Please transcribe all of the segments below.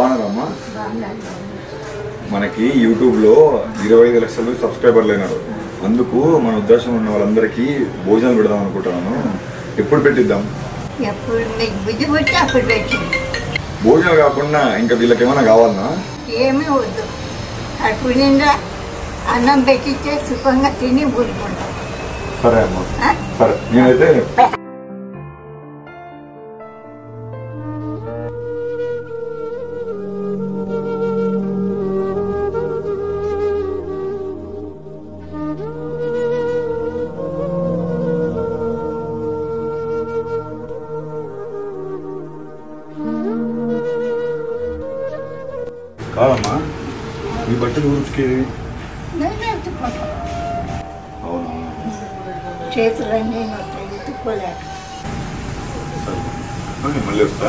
బాగున్నారమ్మా మనకి యూట్యూబ్ లో ఇరవై ఐదు లక్షలు సబ్స్క్రైబర్లు అయినారు అందుకు మన ఉద్దేశం ఉన్న వాళ్ళందరికీ భోజనం పెడదాం అనుకుంటున్నాను ఎప్పుడు పెట్టిద్దాం ఎప్పుడు మీకు బుద్ధి పుట్టి అప్పుడు పెట్టింది భోజనం కాకుండా ఇంకా వీళ్ళకి ఏమైనా కావాలనా ఏమీ వద్దు కడుపు నిండా అన్నం పెట్టిస్తే సుఖంగా తిని ఊరుకుంటాం సరే అమ్మా ఆ? సరే నేనైతే కాదమ్మా ఈ బట్టలు ఊరికేది నేను ఎత్తుకుంటాం అవునా చేతులన్నీ నొట్టాయి ఎత్తుకోలేక సరే ఓకే, మళ్ళీ వస్తా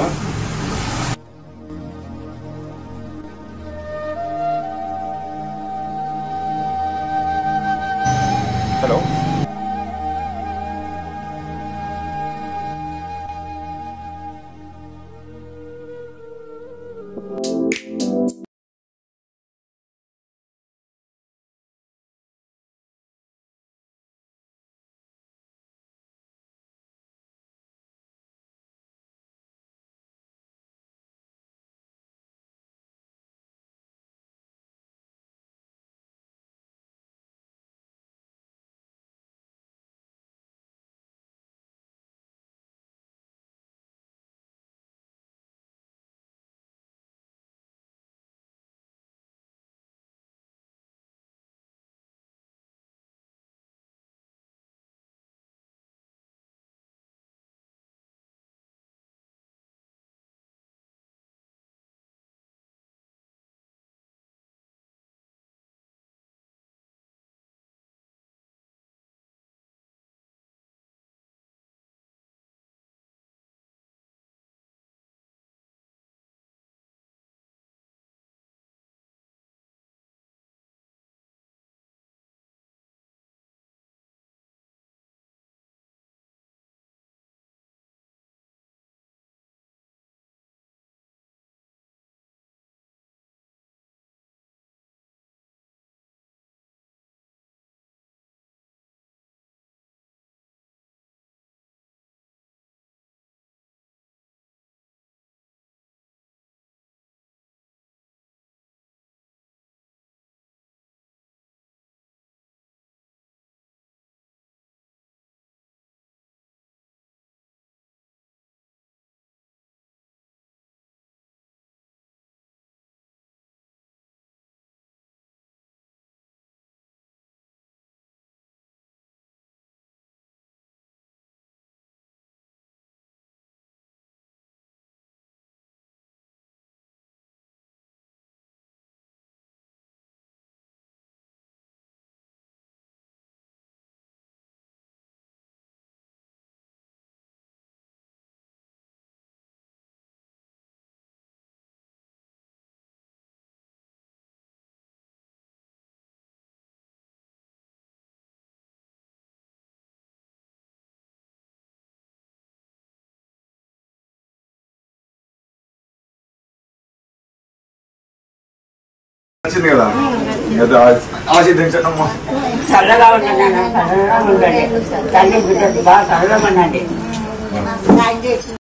హలో నచ్చింది కదా అది ఆ- ఆశీర్వదించండమ్మా చల్లగా ఉండండి నాన్న, చల్లగా ఉండండి తల్లి బిడ్డలు బాగా చల్లగా ఉండండి నాకు చేసి